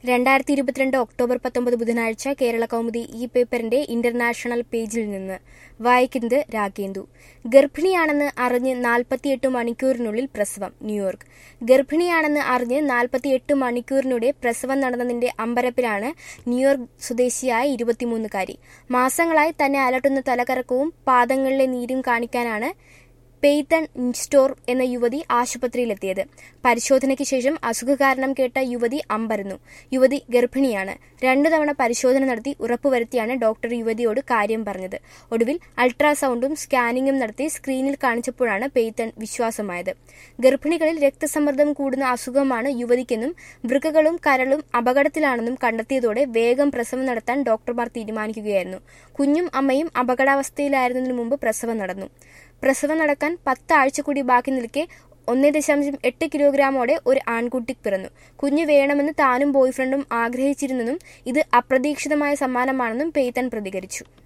രണ്ടായിരത്തി ഇരുപത്തിരണ്ട് ഒക്ടോബർ പത്തൊമ്പത് ബുധനാഴ്ച കേരള കൗമുദി ഈ പേപ്പറിന്റെ ഇന്റർനാഷണൽ പേജിൽ നിന്ന് വായിക്കുന്നത് രാഗേന്ദു ഗർഭിണിയാണെന്ന് അറിഞ്ഞ് നാൽപ്പത്തിയെട്ട് മണിക്കൂറിനുള്ളിൽ പ്രസവം ന്യൂയോർക്ക് ഗർഭിണിയാണെന്ന് അറിഞ്ഞ് നാൽപ്പത്തിയെട്ട് മണിക്കൂറിനുള്ളിൽ പ്രസവം നടന്നതിന്റെ അമ്പരപ്പിലാണ് ന്യൂയോർക്ക് സ്വദേശിയായ ഇരുപത്തിമൂന്നുകാരി മാസങ്ങളായി തന്നെ അലട്ടുന്ന തലകറക്കവും പാദങ്ങളിലെ നീരും കാണിക്കാനാണ് പെയ്ത്തൺ സ്റ്റോർ എന്ന യുവതി ആശുപത്രിയിലെത്തിയത് പരിശോധനയ്ക്ക് ശേഷം അസുഖ കാരണം കേട്ട യുവതി അമ്പരന്നു യുവതി ഗർഭിണിയാണ് രണ്ടു തവണ പരിശോധന നടത്തി ഉറപ്പുവരുത്തിയാണ് ഡോക്ടർ യുവതിയോട് കാര്യം പറഞ്ഞത് ഒടുവിൽ അൾട്രാസൗണ്ടും സ്കാനിങ്ങും നടത്തി സ്ക്രീനിൽ കാണിച്ചപ്പോഴാണ് പെയ്ത്തൺ വിശ്വാസമായത് ഗർഭിണികളിൽ രക്തസമ്മർദ്ദം കൂടുന്ന അസുഖമാണ് യുവതിക്കെന്നും വൃക്കകളും കരളും അപകടത്തിലാണെന്നും കണ്ടെത്തിയതോടെ വേഗം പ്രസവം നടത്താൻ ഡോക്ടർമാർ തീരുമാനിക്കുകയായിരുന്നു കുഞ്ഞും അമ്മയും അപകടാവസ്ഥയിലായിരുന്നതിനു മുമ്പ് പ്രസവം നടന്നു പ്രസവം നടക്കാൻ പത്ത് ആഴ്ച കൂടി ബാക്കി നിൽക്കെ ഒന്നേ ദശാംശം എട്ട് കിലോഗ്രാമോടെ ഒരു ആൺകുട്ടി പിറന്നു കുഞ്ഞ് വേണമെന്ന് താനും ബോയ്ഫ്രണ്ടും ആഗ്രഹിച്ചിരുന്നെന്നും ഇത് അപ്രതീക്ഷിതമായ സമ്മാനമാണെന്നും പെയ്ത്തൻ പ്രതികരിച്ചു